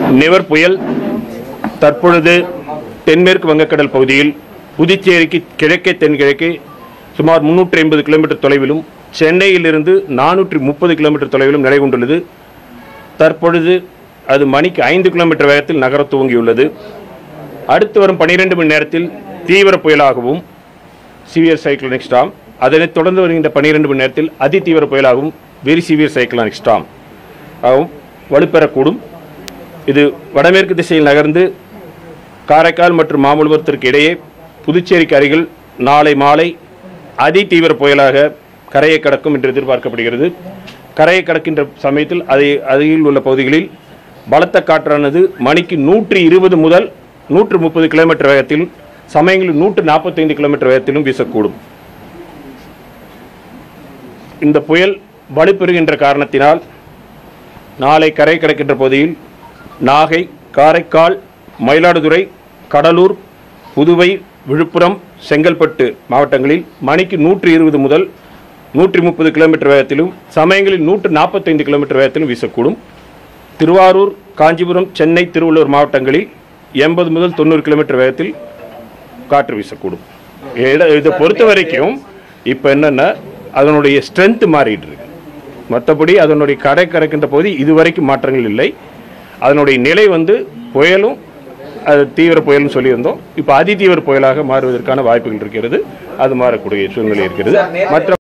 நிவர் புயல் தற்பொழுது தென்மேற்கு வங்கக்கடல் பகுதியில் புதுச்சேரிக்கு கிழக்கே தென்கிழக்கே சுமார் முன்னூற்றி ஐம்பது கிலோமீட்டர் தொலைவிலும் சென்னையிலிருந்து நானூற்றி முப்பது கிலோமீட்டர் தொலைவிலும் நிலை கொண்டுள்ளது தற்பொழுது அது மணிக்கு ஐந்து கிலோமீட்டர் வேகத்தில் நகரத் துவங்கியுள்ளது அடுத்து வரும் பன்னிரெண்டு மணி நேரத்தில் தீவிர புயலாகவும் சிவியர் சைக்ளோனிக் ஸ்டாம் அதனைத் தொடர்ந்து வருகின்ற பன்னிரெண்டு மணி நேரத்தில் அதி தீவிர புயலாகவும் வெரி சிவியர் சைக்ளோனிக் ஸ்டாம் ஆகவும் வலுப்பெறக்கூடும் இது வடமேற்கு திசையில் நகர்ந்து காரைக்கால் மற்றும் மாமல்லபுரத்திற்கு இடையே புதுச்சேரிக்கு அருகில் நாளை மாலை அதி தீவிர புயலாக கரையை கடக்கும் என்று எதிர்பார்க்கப்படுகிறது கரையை கடக்கின்ற சமயத்தில் அதை அருகில் உள்ள பகுதிகளில் பலத்த காற்றானது மணிக்கு நூற்றி இருபது முதல் நூற்று முப்பது கிலோமீட்டர் வேகத்திலும் சமயங்களில் நூற்று நாற்பத்தைந்து கிலோமீட்டர் வேகத்திலும் வீசக்கூடும் இந்த புயல் வலுப்பெறுகின்ற காரணத்தினால் நாளை கரை கடக்கின்ற பகுதியில் நாகை காரைக்கால் மயிலாடுதுறை கடலூர் புதுவை விழுப்புரம் செங்கல்பட்டு மாவட்டங்களில் மணிக்கு நூற்றி இருபது முதல் நூற்றி முப்பது கிலோமீட்டர் வேகத்திலும் சமயங்களில் நூற்று நாற்பத்தைந்து கிலோமீட்டர் வேகத்திலும் வீசக்கூடும் திருவாரூர் காஞ்சிபுரம் சென்னை திருவள்ளூர் மாவட்டங்களில் எண்பது முதல் தொண்ணூறு கிலோமீட்டர் வேகத்தில் காற்று வீசக்கூடும் இட- இதை பொறுத்த வரைக்கும் இப்போ என்னென்னா அதனுடைய ஸ்ட்ரென்த் மாறிட்டு இருக்கு மற்றபடி அதனுடைய கடை கறக்கின்ற பகுதி இதுவரைக்கும் மாற்றங்கள் இல்லை அதனுடைய நிலை வந்து புயலும் அது தீவிர புயல்னு சொல்லியிருந்தோம் இப்போ அதி தீவிர புயலாக மாறுவதற்கான வாய்ப்புகள் இருக்கிறது அது மாறக்கூடிய சூழ்நிலை இருக்கிறது மற்ற